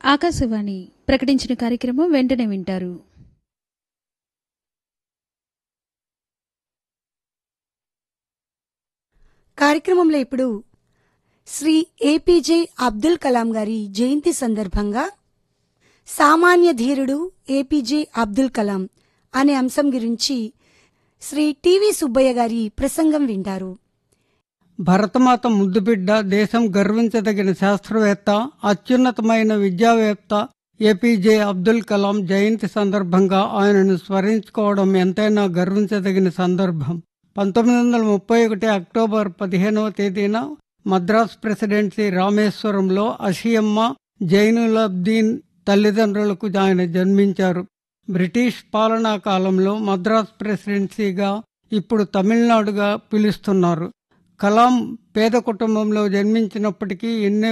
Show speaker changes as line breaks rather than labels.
ఆకాశవాణి ప్రకటించిన కార్యక్రమం వెంటనే వింటారు
కార్యక్రమంలో ఇప్పుడు శ్రీ ఏపీజే అబ్దుల్ కలాం గారి జయంతి సందర్భంగా సామాన్య ధీరుడు ఏపీజే అబ్దుల్ కలాం అనే అంశం గురించి శ్రీ టివి సుబ్బయ్య గారి ప్రసంగం వింటారు
భరతమాత ముద్దుబిడ్డ దేశం గర్వించదగిన శాస్త్రవేత్త అత్యున్నతమైన విద్యావేత్త ఏపీజే అబ్దుల్ కలాం జయంతి సందర్భంగా ఆయనను స్మరించుకోవడం ఎంతైనా గర్వించదగిన సందర్భం పంతొమ్మిది వందల ముప్పై ఒకటి అక్టోబర్ పదిహేనవ తేదీన మద్రాస్ ప్రెసిడెన్సీ రామేశ్వరంలో అషియమ్మ జైనులబ్దీన్ తల్లిదండ్రులకు ఆయన జన్మించారు బ్రిటిష్ పాలనా కాలంలో మద్రాస్ ప్రెసిడెన్సీగా ఇప్పుడు తమిళనాడుగా పిలుస్తున్నారు కలాం పేద కుటుంబంలో జన్మించినప్పటికీ ఎన్నో